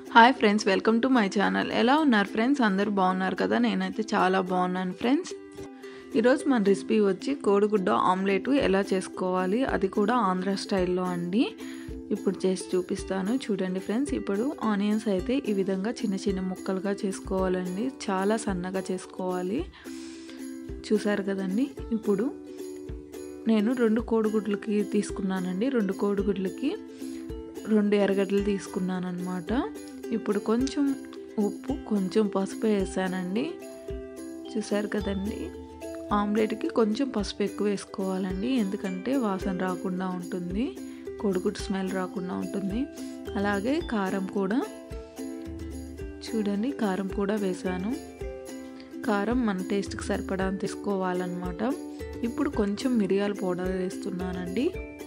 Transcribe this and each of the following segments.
hi friends welcome to my channel ఎలా ఉన్నారు friends అందరూ బాగున్నారు కదా నేనైతే చాలా బాగున్నాను ఫ్రెండ్స్ ఈరోజు మన రెసిపీ వచ్చి కోడిగుడ్డ ఆమ్లెట్ ఎలా చేసుకోవాలి అది కూడా ఆంధ్ర స్టైల్లో అండి ఇప్పుడు చేసి చూపిస్తాను చూడండి ఫ్రెండ్స్ ఇప్పుడు ఆనియన్స్ అయితే ఈ విధంగా చిన్న చిన్న ముక్కలుగా చేసుకోవాలండి చాలా సన్నగా చేసుకోవాలి చూసారు కదండి ఇప్పుడు నేను రెండు కోడిగుడ్లకి తీసుకున్నానండి రెండు కోడిగుడ్లకి రెండు ఎర్రగడ్డలు తీసుకున్నాను అనమాట ఇప్పుడు కొంచెం ఉప్పు కొంచెం పసుపు వేసానండి చూసారు కదండి ఆమ్లెట్కి కొంచెం పసుపు ఎక్కువ వేసుకోవాలండి ఎందుకంటే వాసన రాకుండా ఉంటుంది కోడిగుడ్డు స్మెల్ రాకుండా ఉంటుంది అలాగే కారం కూడా చూడండి కారం కూడా వేసాను కారం మన టేస్ట్కి సరిపడా తీసుకోవాలన్నమాట ఇప్పుడు కొంచెం మిరియాల పౌడర్ వేస్తున్నానండి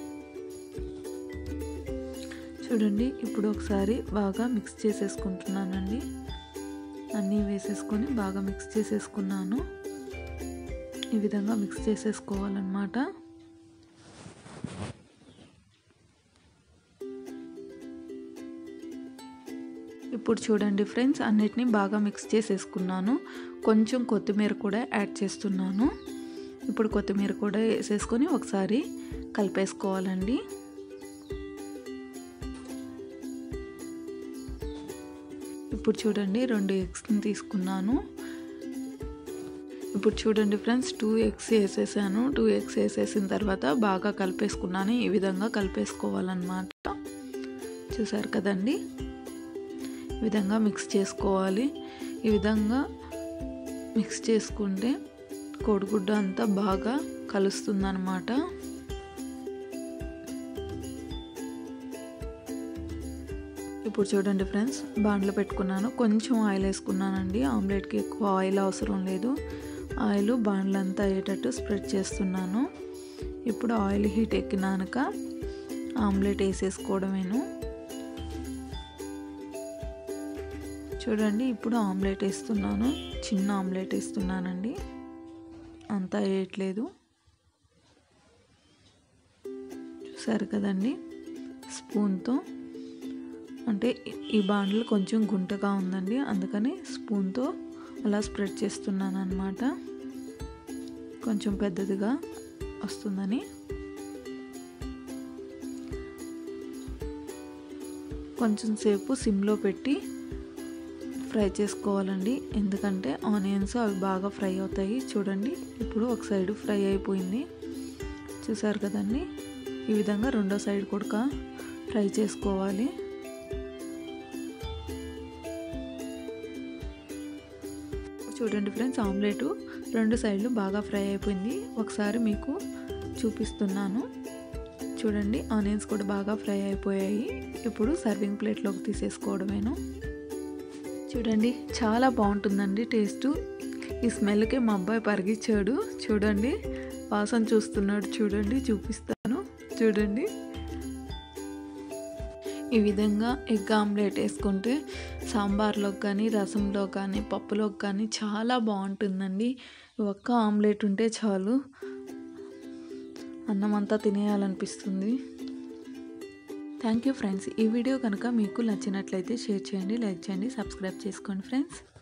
చూడండి ఇప్పుడు ఒకసారి బాగా మిక్స్ చేసేసుకుంటున్నానండి అన్నీ వేసేసుకొని బాగా మిక్స్ చేసేసుకున్నాను ఈ విధంగా మిక్స్ చేసేసుకోవాలన్నమాట ఇప్పుడు చూడండి ఫ్రెండ్స్ అన్నిటినీ బాగా మిక్స్ చేసేసుకున్నాను కొంచెం కొత్తిమీర కూడా యాడ్ చేస్తున్నాను ఇప్పుడు కొత్తిమీర కూడా వేసేసుకొని ఒకసారి కలిపేసుకోవాలండి ఇప్పుడు చూడండి రెండు ఎగ్స్ని తీసుకున్నాను ఇప్పుడు చూడండి ఫ్రెండ్స్ టూ ఎగ్స్ వేసేసాను టూ ఎగ్స్ వేసేసిన తర్వాత బాగా కలిపేసుకున్నాను ఈ విధంగా కలిపేసుకోవాలన్నమాట చూసారు కదండి ఈ విధంగా మిక్స్ చేసుకోవాలి ఈ విధంగా మిక్స్ చేసుకుంటే కోడిగుడ్డ అంతా బాగా కలుస్తుందన్నమాట ఇప్పుడు చూడండి ఫ్రెండ్స్ బాండ్లో పెట్టుకున్నాను కొంచెం ఆయిల్ వేసుకున్నానండి ఆమ్లెట్కి ఎక్కువ ఆయిల్ అవసరం లేదు ఆయిల్ బాండ్లంతా అయ్యేటట్టు స్ప్రెడ్ చేస్తున్నాను ఇప్పుడు ఆయిల్ హీట్ ఎక్కినాక ఆమ్లెట్ వేసేసుకోవడమేను చూడండి ఇప్పుడు ఆమ్లెట్ వేస్తున్నాను చిన్న ఆమ్లెట్ వేస్తున్నానండి అంతా వేయట్లేదు చూసారు కదండి స్పూన్తో అంటే ఈ బాండ్లు కొంచెం గుంటగా ఉందండి అందుకని స్పూన్తో అలా స్ప్రెడ్ చేస్తున్నాను అనమాట కొంచెం పెద్దదిగా వస్తుందని కొంచెం సేపు సిమ్లో పెట్టి ఫ్రై చేసుకోవాలండి ఎందుకంటే ఆనియన్స్ అవి బాగా ఫ్రై అవుతాయి చూడండి ఇప్పుడు ఒక సైడ్ ఫ్రై అయిపోయింది చూసారు కదండి ఈ విధంగా రెండో సైడ్ కూడా ఫ్రై చేసుకోవాలి చూడండి ఫ్రెండ్స్ ఆమ్లెట్ రెండు సైడ్లు బాగా ఫ్రై అయిపోయింది ఒకసారి మీకు చూపిస్తున్నాను చూడండి ఆనియన్స్ కూడా బాగా ఫ్రై అయిపోయాయి ఇప్పుడు సర్వింగ్ ప్లేట్లోకి తీసేసుకోవడమేను చూడండి చాలా బాగుంటుందండి టేస్ట్ ఈ స్మెల్కి మా అబ్బాయి పరిగించాడు చూడండి వాసన చూస్తున్నాడు చూడండి చూపిస్తాను చూడండి ఈ విధంగా ఎగ్ ఆమ్లెట్ వేసుకుంటే సాంబార్లోకి కానీ రసంలో కానీ పప్పులోకి కానీ చాలా బాగుంటుందండి ఒక్క ఆమ్లెట్ ఉంటే చాలు అన్నం అంతా తినేయాలనిపిస్తుంది థ్యాంక్ యూ ఫ్రెండ్స్ ఈ వీడియో కనుక మీకు నచ్చినట్లయితే షేర్ చేయండి లైక్ చేయండి సబ్స్క్రైబ్ చేసుకోండి ఫ్రెండ్స్